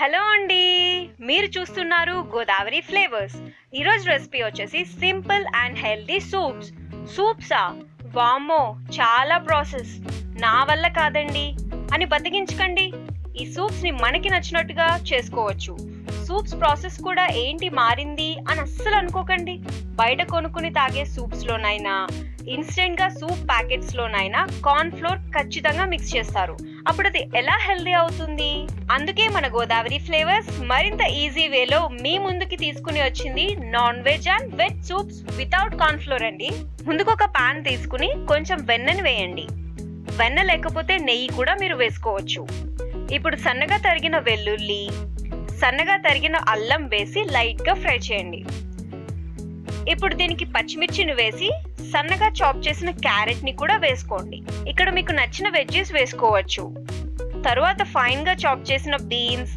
hello అండి మీరు చూస్తున్నారు గోదావరి ఫ్లేవర్స్ ఈరోజు రెసిపీ వచ్చేసి సింపుల్ అండ్ హెల్దీ సూప్స్ సూప్సా వామ్మో చాలా ప్రాసెస్ నా వల్ల కాదండి అని బతికించకండి ఈ సూప్స్ ని మనకి నచ్చినట్టుగా చేసుకోవచ్చు సూప్స్ ప్రాసెస్ కూడా ఏంటి మారింది అని అస్సలు అనుకోకండి బయట కొనుక్కుని తాగే సూప్స్ లోనైనా ఇన్స్టెంట్ గా సూప్ ప్యాకెట్స్ లోనైనా కార్న్ ఫ్లోర్ ఖచ్చితంగా మిక్స్ చేస్తారు అప్పుడు అది ఎలా హెల్దీ అవుతుంది అందుకే మన గోదావరి ఫ్లేవర్స్ మరింత ఈజీ వేలో మీ ముందుకి తీసుకుని వచ్చింది non veg and veg soups without corn flour అండి ముందుకు ఒక పాన్ తీసుకుని కొంచెం వెన్నని వేయండి వెన్న లేకపోతే నెయ్యి కూడా మీరు వేసుకోవచ్చు ఇప్పుడు సన్నగా తరిగిన వెల్లుల్లి సన్నగా తరిగిన అల్లం వేసి లైట్ గా ఫ్రై చేయండి ఇప్పుడు దీనికి పచ్చిమిర్చిని వేసి సన్నగా చాప్ చేసిన క్యారెట్ ని కూడా వేసుకోండి ఇక్కడ మీకు నచ్చిన వెజ్జెస్ వేసుకోవచ్చు తరువాత ఫైన్ గా చాప్ చేసిన బీన్స్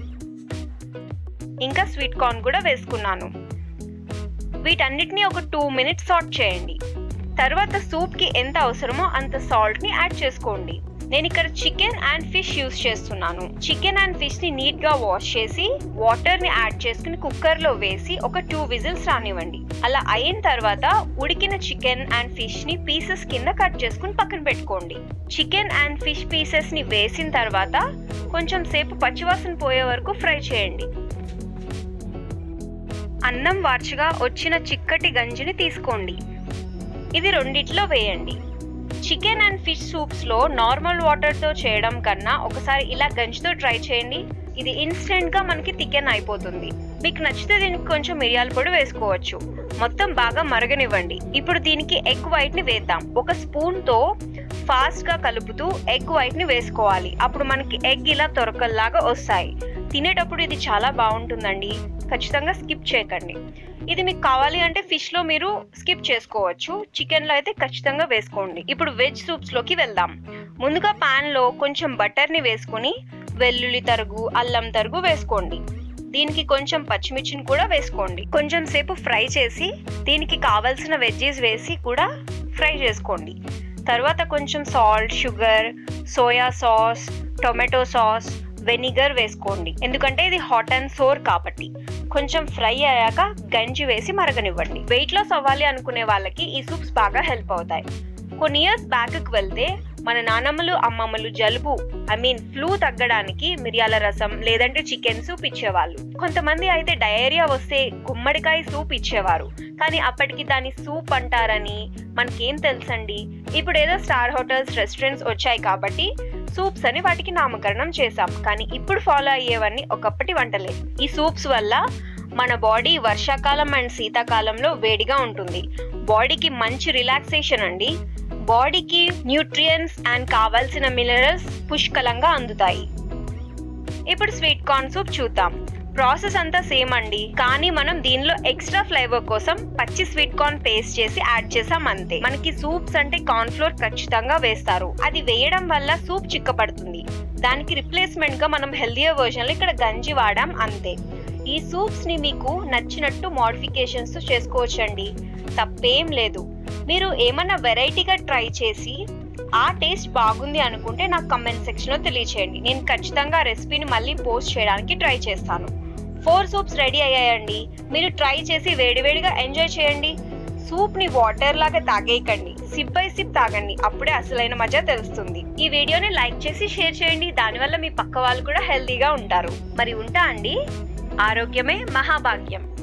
ఇంకా స్వీట్ కార్న్ కూడా వేసుకున్నాను వీటన్నిటిని ఒక టూ మినిట్స్ సాట్ చేయండి తర్వాత సూప్ కి ఎంత అవసరమో అంత సాల్ట్ ని యాడ్ చేసుకోండి నేను ఇక్కడ చికెన్ అండ్ ఫిష్ యూస్ చేస్తున్నాను చికెన్ అండ్ ఫిష్ ని నీట్ గా వాష్ చేసి వాటర్ ని యాడ్ చేసుకుని కుక్కర్ లో వేసి ఒక టూ విజిల్స్ రానివ్వండి అలా అయిన తర్వాత ఉడికిన చికెన్ అండ్ ఫిష్ ని పీసెస్ కింద కట్ చేసుకుని పక్కన పెట్టుకోండి చికెన్ అండ్ ఫిష్ పీసెస్ ని వేసిన తర్వాత కొంచెం సేపు పచ్చివాసన పోయే వరకు ఫ్రై చేయండి అన్నం వార్చగా వచ్చిన చిక్కటి గంజిని తీసుకోండి ఇది రెండిట్లో వేయండి చికెన్ అండ్ ఫిష్ సూప్స్ లో నార్మల్ వాటర్ తో చేయడం కన్నా ఒకసారి ఇలా గంజితో ట్రై చేయండి ఇది ఇన్స్టెంట్ గా మనకి తికెన్ అయిపోతుంది మీకు నచ్చితే దీనికి కొంచెం మిరియాల పొడి వేసుకోవచ్చు మొత్తం బాగా మరగనివ్వండి ఇప్పుడు దీనికి ఎగ్ వైట్ ని వేద్దాం ఒక స్పూన్ తో ఫాస్ట్ గా కలుపుతూ ఎగ్ వైట్ ని వేసుకోవాలి అప్పుడు మనకి ఎగ్ ఇలా తొరకల్లాగా వస్తాయి తినేటప్పుడు ఇది చాలా బాగుంటుందండి ఖచ్చితంగా స్కిప్ చేయకండి ఇది మీకు కావాలి అంటే ఫిష్ లో మీరు స్కిప్ చేసుకోవచ్చు చికెన్ లో అయితే ఖచ్చితంగా వేసుకోండి ఇప్పుడు వెజ్ సూప్స్ లోకి వెళ్దాం ముందుగా పాన్ లో కొంచెం బటర్ ని వేసుకుని వెల్లుల్లి తరుగు అల్లం తరుగు వేసుకోండి దీనికి కొంచెం పచ్చిమిర్చిని కూడా వేసుకోండి కొంచెం సేపు ఫ్రై చేసి దీనికి కావలసిన వెజ్జెస్ వేసి కూడా ఫ్రై చేసుకోండి తర్వాత కొంచెం salt sugar soya sauce tomato sauce vinegar వేసుకోండి ఎందుకంటే ఇది హాట్ అండ్ సోర్ కాబట్టి కొంచెం ఫ్రై అయ్యాక గంజి వేసి మరగనివ్వండి వెయిట్ లాస్ అవ్వాలి అనుకునే వాళ్ళకి ఈ సూప్స్ బాగా హెల్ప్ అవుతాయి కొన్ని ఇయర్స్ బ్యాక్కి వెళ్తే మన నానమ్మలు అమ్మమ్మలు జలుబు ఐ మీన్ ఫ్లూ తగ్గడానికి మిరియాల రసం లేదంటే చికెన్ సూప్ ఇచ్చేవాళ్ళు కొంతమంది అయితే డయేరియా వస్తే గుమ్మడికాయ సూప్ ఇచ్చేవారు కానీ అప్పటికి దాన్ని సూప్ అంటారని మనకేం తెలుసండి ఇప్పుడు ఏదో స్టార్ హోటల్స్ రెస్టారెంట్స్ వచ్చాయి కాబట్టి సూప్స్ అని వాటికి నామకరణం చేశాం కానీ ఇప్పుడు ఫాలో అయ్యేవన్నీ ఒకప్పటి వంటలే ఈ సూప్స్ వల్ల మన బాడీ వర్షాకాలం అండ్ శీతాకాలంలో వేడిగా ఉంటుంది బాడీకి మంచి రిలాక్సేషన్ అండి బాడీకి న్యూట్రియన్స్ అండ్ కావాల్సిన మినరల్స్ పుష్కలంగా అందుతాయి ఇప్పుడు స్వీట్ కార్న్ సూప్ చూద్దాం ప్రాసెస్ అంతా సేమ్ అండి కానీ మనం దీనిలో ఎక్స్ట్రా ఫ్లేవర్ కోసం పచ్చి స్వీట్ కార్న్ పేస్ట్ చేసి యాడ్ చేసాం అంతే మనకి సూప్స్ అంటే కార్న్ ఫ్లోర్ ఖచ్చితంగా వేస్తారు అది వేయడం వల్ల సూప్ చిక్కపడుతుంది దానికి రిప్లేస్మెంట్ గా మనం హెల్దియర్ వర్షన్ లో ఇక్కడ గంజి వాడాం అంతే ఈ సూప్స్ ని మీకు నచ్చినట్టు మోడిఫికేషన్స్ చేసుకోవచ్చండి తప్పేం లేదు మీరు ఏమన్నా వెరైటీగా ట్రై చేసి ఆ టేస్ట్ బాగుంది అనుకుంటే నాకు కమెంట్ సెక్షన్ లో తెలియచేయండి నేను ఖచ్చితంగా ఆ రెసిపీని మళ్ళీ పోస్ట్ చేయడానికి ట్రై చేస్తాను ఫోర్ సూప్స్ రెడీ అయ్యాయండి మీరు ట్రై చేసి వేడివేడిగా ఎంజాయ్ చేయండి సూప్ ని వాటర్ లాగా తాగేయకండి సిప్ బై సిప్ తాగండి అప్పుడే అసలైన మజా తెలుస్తుంది ఈ వీడియోని లైక్ చేసి షేర్ చేయండి దానివల్ల మీ పక్క వాళ్ళు కూడా హెల్తీగా ఉంటారు మరి ఉంటా అండి ఆరోగ్యమే మహాభాగ్యం